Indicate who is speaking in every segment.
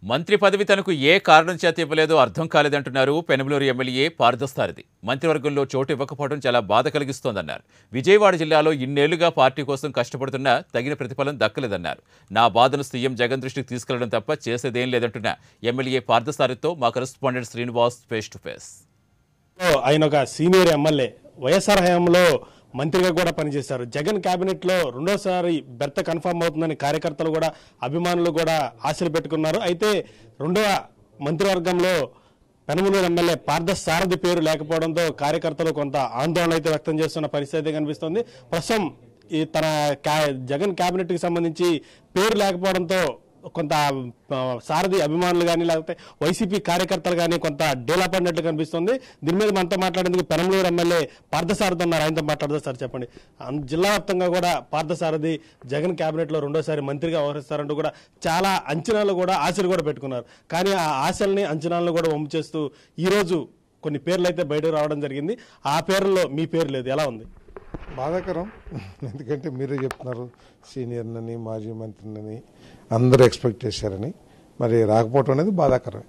Speaker 1: మంత్రి పదవి తనకు ఏ కారణం చేత ఇవ్వలేదో అర్థం కాలేదంటున్నారు పెనమలూరు ఎమ్మెల్యే పార్థసారథి మంత్రివర్గంలో చోటు ఇవ్వకపోవడం చాలా బాధ కలిగిస్తోందన్నారు విజయవాడ జిల్లాలో ఇన్నేళ్లుగా పార్టీ కోసం కష్టపడుతున్నా తగిన ప్రతిఫలం దక్కలేదన్నారు నా బాధను సీఎం జగన్ దృష్టికి తీసుకెళ్లడం తప్ప చేసేదేం లేదంటున్న ఎమ్మెల్యే పార్థసారథితో మా correspondent Srinivas face to face
Speaker 2: లో ఆయన ఒక సీనియర్ ఎమ్మెల్యే వైఎస్ఆర్ హయాంలో మంత్రిగా కూడా పనిచేశారు జగన్ కేబినెట్ లో రెండోసారి బెర్త కన్ఫర్మ్ అవుతుందని కార్యకర్తలు కూడా అభిమానులు కూడా ఆశలు పెట్టుకున్నారు అయితే రెండవ మంత్రివర్గంలో పెనమలూరు ఎమ్మెల్యే పార్థ సారథి పేరు లేకపోవడంతో కార్యకర్తలు కొంత ఆందోళన అయితే వ్యక్తం చేస్తున్న పరిస్థితి అయితే కనిపిస్తుంది ప్రస్తుతం ఈ తన క్యా- జగన్ కేబినెట్ కి సంబంధించి పేరు లేకపోవడంతో కొంత ఆ, సారథి అభిమానులు కానీ లేకపోతే వైసీపీ కార్యకర్తలు కానీ కొంత డేలా పడినట్లు కనిపిస్తుంది దీని మీద మనతో మాట్లాడేందుకు పెనమలూరు ఎమ్మెల్యే పార్థసారథి ఉన్నారు ఆయనతో మాట్లాడదా సార్ చెప్పండి అన్- జిల్లా వ్యాప్తంగా కూడా పార్థసారథి జగన్ కేబినెట్ లో రెండోసారి మంత్రిగా వ్యవహరిస్తారంటూ కూడా చాలా అంచనాలు కూడా ఆశలు కూడా పెట్టుకున్నారు కానీ ఆ ఆశల్ని అంచనాలను కూడా వంపు చేస్తూ ఈ రోజు కొన్ని పేర్లు అయితే బయటకు రావడం జరిగింది ఆ పేర్లలో మీ పేరు లేదు ఎలా ఉంది
Speaker 3: బాధాకరం ఎందుకంటే మీరే చెప్తున్నారు సీనియర్నని మాజీ మంత్రినని అందరూ ఎక్స్పెక్ట్ చేశారని మరి రాకపోవటం అనేది బాధాకరమే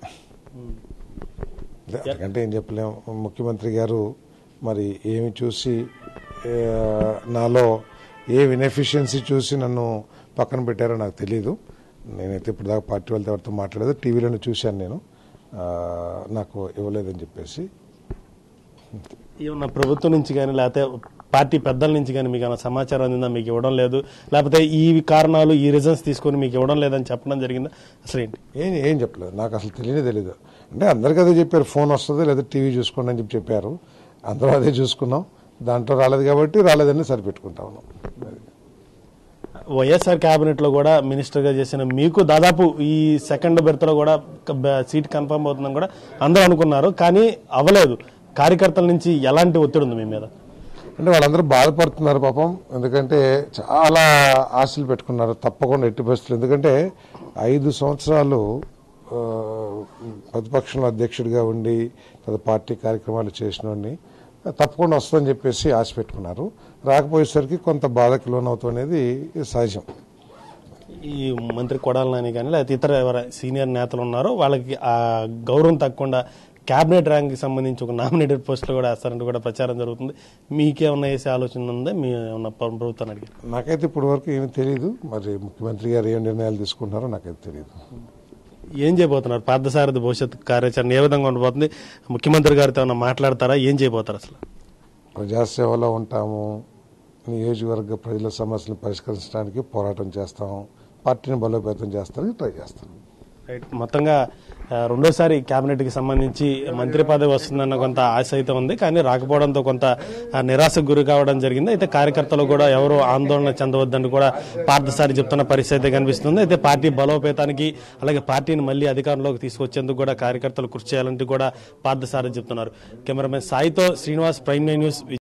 Speaker 3: అదే, అంతకంటే ఏం చెప్పలేం ముఖ్యమంత్రి గారు మరి ఏమి చూసి ఆ, నాలో ఏ ఇన్ఎఫిషియన్సీ చూసి నన్ను పక్కన పెట్టారో నాకు తెలియదు నేనైతే ఇప్పుడు దాకా పార్టీ వాళ్ళతో ఎవరితో మాట్లాడలేదు టీవీలోనే చూశాను నేను ఆ, నాకు ఇవ్వలేదని చెప్పేసి
Speaker 2: ఏమన్నా ప్రభుత్వం నుంచి కానీ లేకపోతే పార్టీ పెద్దల నుంచి కానీ మీకు ఏమైనా సమాచారం అందిందా మీకు ఇవ్వడం లేదు లేకపోతే ఈ కారణాలు ఈ రీజన్స్ తీసుకొని మీకు ఇవ్వడం లేదని చెప్పడం జరిగిందా అసలు ఏంటి
Speaker 3: ఏం ఏం చెప్పలేదు నాకు అసలు తెలియనే తెలియదు అంటే అందరికీ అదే చెప్పారు ఫోన్ వస్తుంది లేదా టీవీ చూసుకోండి అని చెప్పి చెప్పారు అందరూ అదే చూసుకున్నాం దాంట్లో రాలేదు కాబట్టి రాలేదని సరిపెట్టుకుంటా ఉన్నాం అది.
Speaker 2: వైఎస్ఆర్ కేబినెట్ లో కూడా మినిస్టర్ గా చేసిన మీకు దాదాపు ఈ సెకండ్ బెర్త్ లో కూడా బ- సీట్ కన్ఫర్మ్ అవుతుందని కూడా అందరూ అనుకున్నారు కానీ అవ్వలేదు కార్యకర్తల నుంచి ఎలాంటి ఒత్తిడి ఉంది మీ మీద
Speaker 3: అంటే వాళ్ళందరూ బాధపడుతున్నారు పాపం ఎందుకంటే చాలా ఆశలు పెట్టుకున్నారు తప్పకుండా ఎట్టి పరిస్థితులు ఎందుకంటే ఐదు సంవత్సరాలు ఆ, ప్రతిపక్షంలో అధ్యక్షుడిగా ఉండి తర్వాత పార్టీ కార్యక్రమాలు చేసినోడిని తప్పకుండా వస్తుందని చెప్పేసి ఆశ పెట్టుకున్నారు రాకపోయేసరికి కొంత బాధకి లోనవుతాం అనేది సహజం
Speaker 2: ఈ మంత్రి కొడాలి నాని కానీ లేకపోతే ఇతర ఎవర సీనియర్ నేతలు ఉన్నారో వాళ్ళకి ఆ గౌరవం తగ్గకుండా కేబినెట్ ర్యాంక్ కి సంబంధించి ఒక నామినేటెడ్ పోస్టులు కూడా వేస్తారంటూ కూడా ప్రచారం జరుగుతుంది మీకేమన్నా వేసే ఆలోచన ఉందా మీ ఏమన్నా ప్రభుత్వాన్ని అడిగారు
Speaker 3: నాకైతే ఇప్పటి వరకు ఏమీ తెలియదు మరి ముఖ్యమంత్రి గారు ఏం నిర్ణయాలు తీసుకుంటున్నారో నాకైతే తెలియదు
Speaker 2: ఏం చేయబోతున్నారు పార్థసారథి భవిష్యత్ కార్యాచరణ ఏ విధంగా ఉండబోతుంది ముఖ్యమంత్రి గారితో ఏమన్నా మాట్లాడతారా ఏం చేయబోతారు అసలు
Speaker 3: ప్రజాసేవలో ఉంటాము నియోజకవర్గ ప్రజల సమస్యలను పరిష్కరించడానికి పోరాటం చేస్తాం పార్టీని బలోపేతం చేస్తానికి ట్రై చేస్తాం
Speaker 2: రైట్ మొత్తంగా ఆ, రెండోసారి కేబినెట్ కి సంబంధించి మంత్రి పదవి వస్తుందన్న కొంత ఆశ అయితే ఉంది కానీ రాకపోవడంతో కొంత ఆ, నిరాశకు గురి కావడం జరిగింది అయితే కార్యకర్తలు కూడా ఎవరు ఆందోళన చెందవద్దని కూడా పార్థసారి చెప్తున్న పరిస్థితి అయితే కనిపిస్తుంది అయితే పార్టీ బలోపేతానికి అలాగే పార్టీని మళ్ళీ అధికారంలోకి తీసుకొచ్చేందుకు కూడా కార్యకర్తలు కృషి చేయాలంటూ కూడా పార్థసారి చెప్తున్నారు కెమెరామెన్ సాయితో శ్రీనివాస్ ప్రైమ్ న్యూస్